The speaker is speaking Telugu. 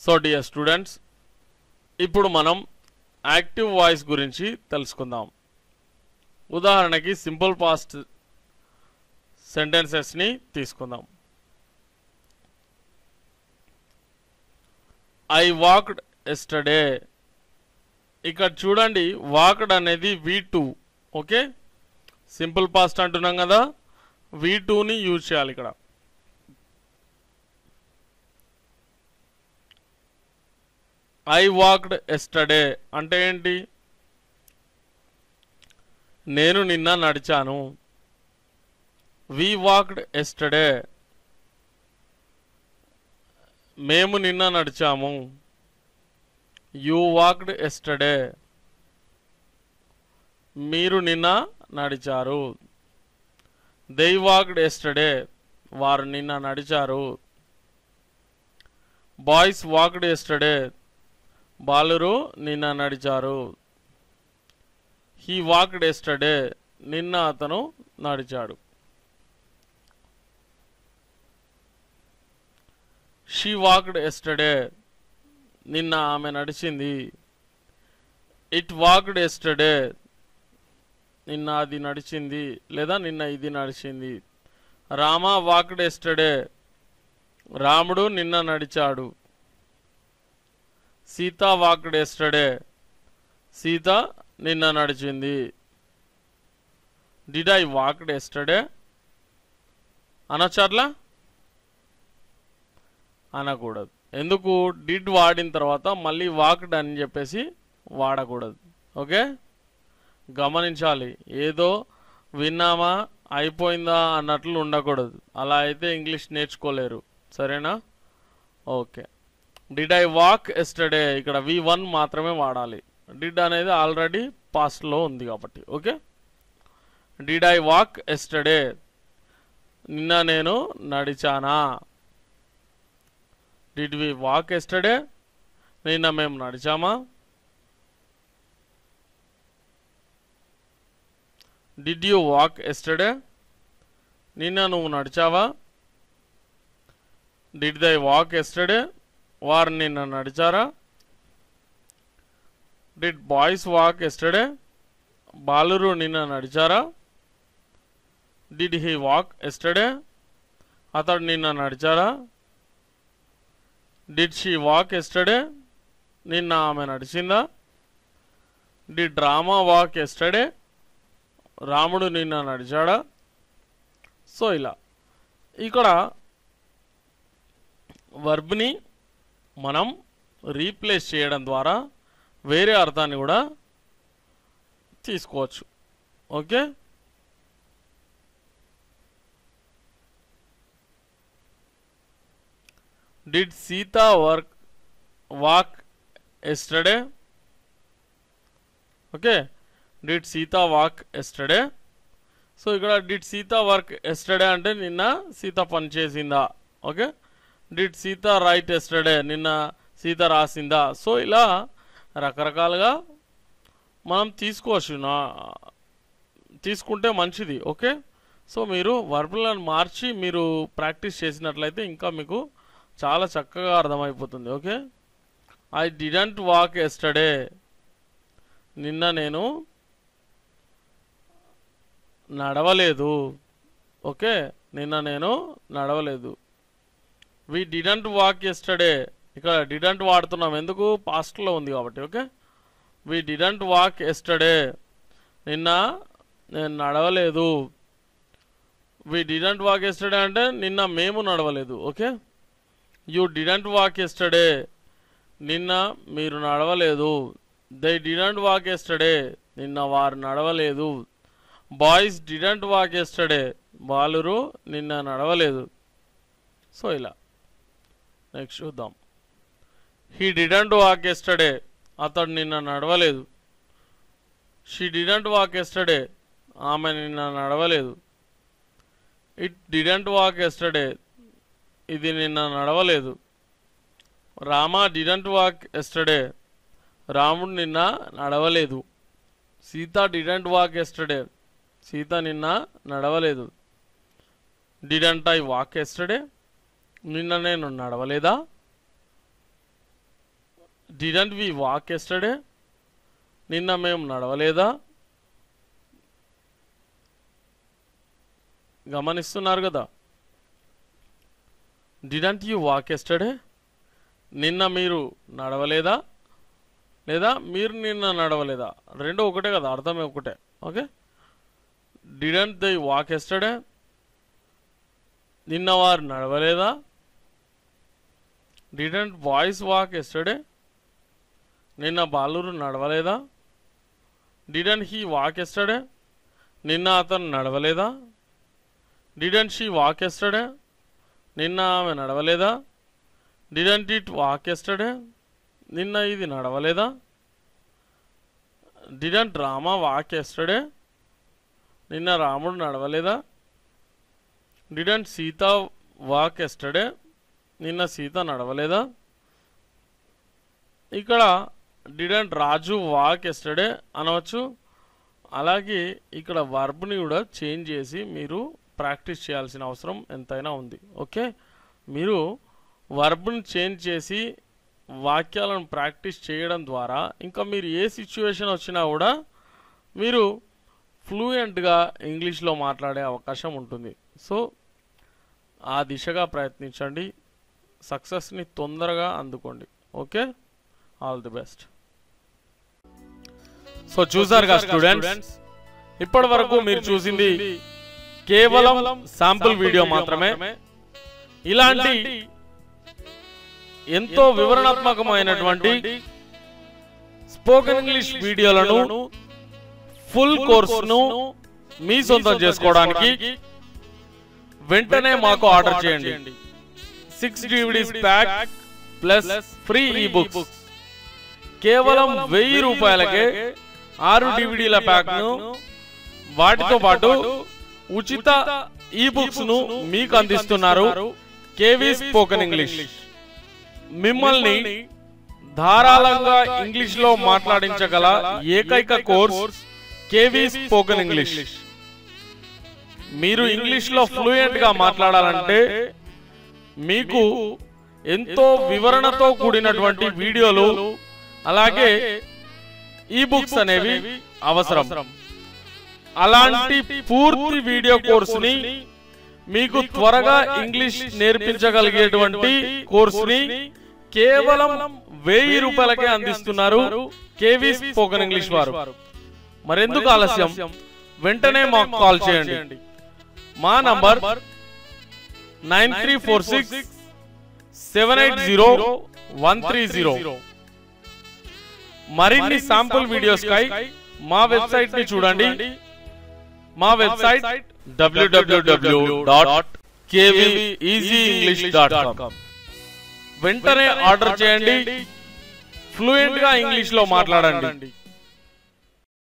సో డియర్ స్టూడెంట్స్ ఇప్పుడు మనం యాక్టివ్ వాయిస్ గురించి తెలుసుకుందాం ఉదాహరణకి సింపుల్ పాస్ట్ సెంటెన్సెస్ని తీసుకుందాం ఐ వాక్డ్ ఎస్టర్డే ఇక్కడ చూడండి వాక్డ్ అనేది V two okay simple past అంటున్నాం కదా వి టూని యూజ్ చేయాలి ఇక్కడ ఐ వాక్డ్ ఎస్టర్డే అంటే ఏంటి నేను నిన్న నడిచాను వి వాక్డ్ ఎస్టర్డే మేము నిన్న నడిచాము యూ వాక్డ్ ఎస్టర్డే మీరు నిన్న నడిచారు దై వాక్డ్ ఎస్టర్డే వారు నిన్న నడిచారు బాయ్స్ వాక్డ్ ఎస్టర్డే బాలురు నిన్న నడిచారు హీ వాక్డ్ ఎస్టర్డే నిన్న అతను నడిచాడు షీ వాక్డ్ ఎస్టర్డే నిన్న ఆమె నడిచింది ఇట్ వాక్డ్ ఎస్టర్డే నిన్న అది నడిచింది లేదా నిన్న ఇది నడిచింది రామ వాక్డ్ ఎస్టర్డే రాముడు నిన్న నడిచాడు సీత వాక్డ్ ఎస్టర్డే సీత నిన్న నడిచింది డిడ్ ఐ వాక్డ్ ఎస్టర్డే అనొచ్చట్లా అనకూడదు ఎందుకు డిడ్ వాడిన తర్వాత మళ్ళీ వాక్డ్ అని చెప్పేసి వాడకూడదు ఓకే గమనించాలి ఏదో విన్నామా అయిపోయిందా అన్నట్లు ఉండకూడదు అలా అయితే ఇంగ్లీష్ నేర్చుకోలేరు సరేనా okay did I walk yesterday ఇక్కడ వి వన్ మాత్రమే వాడాలి డిడ్ అనేది ఆల్రెడీ పాస్ట్లో ఉంది కాబట్టి okay did I walk yesterday నిన్న నేను నడిచానా డిడ్ వి వాక్ ఎస్టర్డే నిన్న మేము నడిచామా డిడ్ యూ వాక్ ఎస్టర్డే నిన్న నువ్వు నడిచావా డిడ్ దై వాక్ ఎస్టర్డే వారు నిన్న నడిచారా డిడ్ బాయ్స్ వాక్ ఎస్టర్డే బాలురు నిన్న నడిచారా డిడ్ హీ వాక్ ఎస్టర్డే అతడు నిన్న నడిచారా డిడ్ షీ వాక్ ఎస్టర్డే నిన్న ఆమె నడిచిందా డిడ్ డ్రామా వాక్ ఎస్టర్డే రాముడు నిన్న నడిచాడా సో ఇలా ఇక్కడ వర్బ్ని మనం రీప్లేస్ చేయడం ద్వారా వేరే అర్థాన్ని కూడా తీసుకోవచ్చు okay did Sita work walk yesterday okay did Sita walk yesterday so ఇక్కడ డిడ్ సీత వర్క్ ఎస్టర్డే అంటే నిన్న సీత పని చేసిందా okay did Sita write yesterday నిన్న సీత రాసిందా సో ఇలా రకరకాలుగా మనం తీసుకోవచ్చు నా తీసుకుంటే మంచిది ఓకే సో మీరు వర్బులను మార్చి మీరు ప్రాక్టీస్ చేసినట్లయితే ఇంకా మీకు చాలా చక్కగా అర్థమైపోతుంది okay I didn't walk yesterday నిన్న నేను నడవలేదు ఓకే నిన్న నేను నడవలేదు వి డిడెంట్ వాక్ ఎస్టర్డే ఇక్కడ డిడెంట్ వాడుతున్నాం ఎందుకు పాస్ట్లో ఉంది కాబట్టి okay we didn't walk yesterday నిన్న నేను నడవలేదు వి డిడెంట్ వాక్ ఎస్టర్డే అంటే నిన్న మేము నడవలేదు okay you didn't walk yesterday నిన్న మీరు నడవలేదు దే డిడెంట్ వాక్ ఎస్టర్డే నిన్న వారు నడవలేదు బాయ్స్ డిడెంట్ వాక్ ఎస్టర్డే బాలురు నిన్న నడవలేదు సో ఇలా నెక్స్ట్ చూద్దాం హీ డిడెంట్ వాక్ ఎస్టర్డే అతడు నిన్న నడవలేదు షీ డిడెంట్ వాక్ ఎస్టర్డే ఆమె నిన్న నడవలేదు ఇట్ డిడెంట్ వాక్ ఎస్టర్డే ఇది నిన్న నడవలేదు రామ డిడెంట్ వాక్ ఎస్టర్డే రాముడు నిన్న నడవలేదు Sita didn't walk yesterday Sita నిన్న నడవలేదు డిడెంట్ ఐ వాక్ ఎస్టర్డే నిన్న నేను నడవలేదా డిడెంట్ వి వాక్ ఎస్టర్డే నిన్న మేము నడవలేదా గమనిస్తున్నారు కదా డిడెంట్ యూ వాక్ ఎస్టర్డే నిన్న మీరు నడవలేదా లేదా మీరు నిన్న నడవలేదా రెండు ఒకటే కదా అర్థమే ఒకటే okay didn't they walk yesterday నిన్న వారు నడవలేదా డిడెంట్ వాయిస్ వాక్ ఎస్టర్డే నిన్న బాలురు నడవలేదా డిడెంట్ హీ వాక్ ఎస్టర్డే నిన్న అతను నడవలేదా డిడెంట్ షీ వాక్ ఎస్టర్డే నిన్న ఆమె నడవలేదా డిడెంట్ ఇట్ వాక్ ఎస్టర్డే నిన్న ఇది నడవలేదా డిడెంట్ రామా వాక్ ఎస్టర్డే నిన్న రాముడు నడవలేదా డిడెంట్ సీత వాక్ ఎస్టర్డే నిన్న సీత నడవలేదా ఇక్కడ డిడెంట్ రాజు వాక్ ఎస్టర్డే అనవచ్చు అలాగే ఇక్కడ వర్బ్ని కూడా చేంజ్ చేసి మీరు ప్రాక్టీస్ చేయాల్సిన అవసరం ఎంతైనా ఉంది ఓకే మీరు వర్బ్ని చేంజ్ చేసి వాక్యాలను ప్రాక్టీస్ చేయడం ద్వారా ఇంకా మీరు ఏ సిచ్యువేషన్ వచ్చినా కూడా మీరు ఫ్లూయెంట్గా ఇంగ్లీష్లో మాట్లాడే అవకాశం ఉంటుంది సో ఆ దిశగా ప్రయత్నించండి సక్సెస్ని తొందరగా అందుకోండి okay all the best so చూసారుగా స్టూడెంట్స్ ఇప్పటి వరకు మీరు చూసింది కేవలం శాంపుల్ వీడియో మాత్రమే ఇలాంటి ఎంతో వివరణాత్మకమైనటువంటి స్పోకెన్ ఇంగ్లీష్ వీడియోలను ఫుల్ కోర్సును మీ సొంతం చేసుకోవడానికి వెంటనే మాకు ఆర్డర్ చేయండి six DVDs pack plus free e books కేవలం వెయ్యి రూపాయలకే ఆరు డివిడీల ప్యాక్ ను వాటితో పాటు ఉచిత ఈ బుక్స్ ను మీకు అందిస్తున్నారు కేవీ స్పోకెన్ ఇంగ్లీష్ మిమ్మల్ని ధారాళంగా ఇంగ్లీష్ లో మాట్లాడించగల ఏకైక కోర్స్ కేవీ స్పోకెన్ ఇంగ్లీష్ మీరు ఇంగ్లీష్ లో ఫ్లూయెంట్ గా మాట్లాడాలంటే మీకు ఎంతో వివరణతో కూడినటువంటి వీడియోలు అలాగే ఈ బుక్స్ అనేవి అవసరం అలాంటి పూర్తి వీడియో కోర్సుని మీకు త్వరగా ఇంగ్లీష్ నేర్పించగలిగేటువంటి కోర్సుని కేవలం వెయ్యి రూపాయలకే అందిస్తున్నారు కేవీ స్పోకెన్ ఇంగ్లీష్ వారు మరెందుకు ఆలస్యం వెంటనే మాకు కాల్ చేయండి మా number nine three four six seven eight zero one three zero మరిన్ని శాంపుల్ వీడియోస్ కై మా వెబ్సైట్ ని చూడండి మా వెబ్సైట్ డబ్ల్యూడబ్ల్యూడబ్ల్యూ డాట్ డాట్ కామ్ వెంటనే ఆర్డర్ చేయండి ఫ్లూయెంట్ గా ఇంగ్లీష్ లో మాట్లాడండి